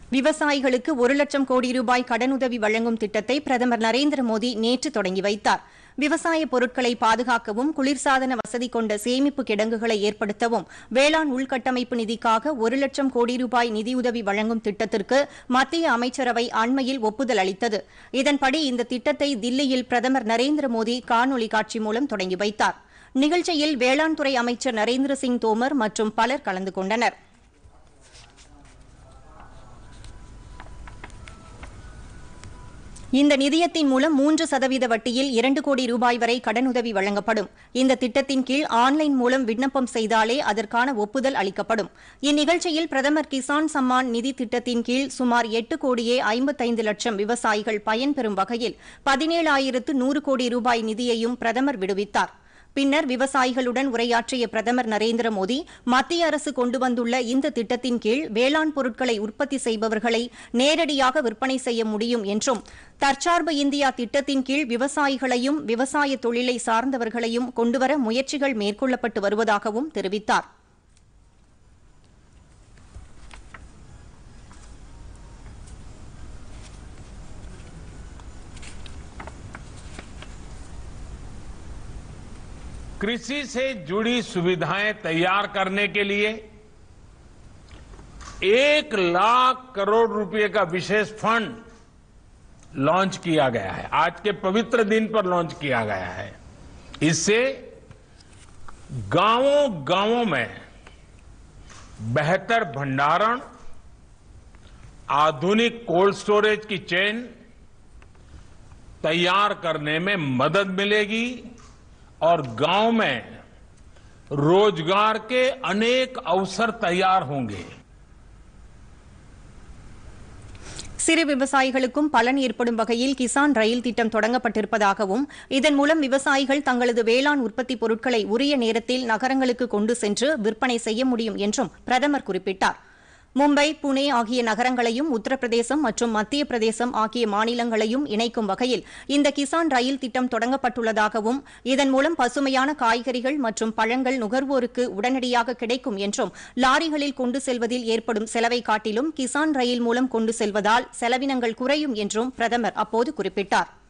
விவசாயிகளுக்கு ஒரு லட்சம் கோடி ரூபாய் கடனுதவி வழங்கும் திட்டத்தை பிரதமர் நரேந்திர மோடி நேற்று தொடங்கி வைத்தார் விவசாய பொருட்களை பாதுகாக்கவும் குளிர்சாதன வசதி கொண்ட சேமிப்பு கிடங்குகளை ஏற்படுத்தவும் வேளாண் உள்கட்டமைப்பு நிதிக்காக ஒரு லட்சம் கோடி ரூபாய் நிதியுதவி வழங்கும் திட்டத்திற்கு மத்திய அமைச்சரவை அண்மையில் ஒப்புதல் அளித்தது இதன்படி இந்த திட்டத்தை தில்லியில் பிரதமர் நரேந்திர மோடி காணொலி காட்சி மூலம் தொடங்கி வைத்தார் நிகழ்ச்சியில் வேளாண் துறை அமைச்சர் நரேந்திர சிங் தோமர் மற்றும் பலர் கலந்து கொண்டனர் இந்த நிதியத்தின் மூலம் மூன்று சதவீத வட்டியில் இரண்டு கோடி ரூபாய் வரை கடனுதவி வழங்கப்படும் இந்த திட்டத்தின் கீழ் ஆன்லைன் மூலம் விண்ணப்பம் செய்தாலே அதற்கான ஒப்புதல் அளிக்கப்படும் இந்நிகழ்ச்சியில் பிரதமர் கிசான் சம்மான் நிதி திட்டத்தின் கீழ் சுமார் எட்டு கோடியே ஐம்பத்தைந்து லட்சம் விவசாயிகள் பயன்பெறும் வகையில் பதினேழாயிரத்து நூறு கோடி ரூபாய் நிதியையும் பிரதமர் விடுவித்தார் பின்னர் விவசாயிகளுடன் உரையாற்றிய பிரதமர் நரேந்திர மோடி மத்திய அரசு கொண்டு வந்துள்ள இந்த திட்டத்தின் கீழ் வேளாண் பொருட்களை உற்பத்தி செய்பவர்களை நேரடியாக விற்பனை செய்ய முடியும் என்றும் தற்சார்பு இந்தியா திட்டத்தின் கீழ் விவசாயிகளையும் விவசாய தொழிலை சார்ந்தவர்களையும் கொண்டுவர முயற்சிகள் மேற்கொள்ளப்பட்டு வருவதாகவும் தெரிவித்தார் कृषि से जुड़ी सुविधाएं तैयार करने के लिए एक लाख करोड़ रुपए का विशेष फंड लॉन्च किया गया है आज के पवित्र दिन पर लॉन्च किया गया है इससे गांवों गांवों में बेहतर भंडारण आधुनिक कोल्ड स्टोरेज की चेन तैयार करने में मदद मिलेगी और गांव में रोजगार के अनेक अवसर तैयार होंगे சிறு விவசாயிகளுக்கும் பலன் ஏற்படும் வகையில் கிசான் ரயில் திட்டம் தொடங்கப்பட்டிருப்பதாகவும் இதன் மூலம் விவசாயிகள் தங்களது வேளாண் உற்பத்தி பொருட்களை உரிய நேரத்தில் நகரங்களுக்கு கொண்டு சென்று விற்பனை செய்ய முடியும் என்றும் பிரதமர் குறிப்பிட்டார் மும்பை புனே ஆகிய நகரங்களையும் உத்தரப்பிரதேசம் மற்றும் மத்திய பிரதேசம் ஆகிய மாநிலங்களையும் இணைக்கும் வகையில் இந்த கிசான் ரயில் திட்டம் தொடங்கப்பட்டுள்ளதாகவும் இதன் மூலம் பசுமையான காய்கறிகள் மற்றும் பழங்கள் நுகர்வோருக்கு உடனடியாக கிடைக்கும் என்றும் லாரிகளில் கொண்டு செல்வதில் ஏற்படும் செலவை காட்டிலும் கிசான் ரயில் மூலம் கொண்டு செல்வதால் செலவினங்கள் குறையும் என்றும் பிரதமர் அப்போது குறிப்பிட்டார்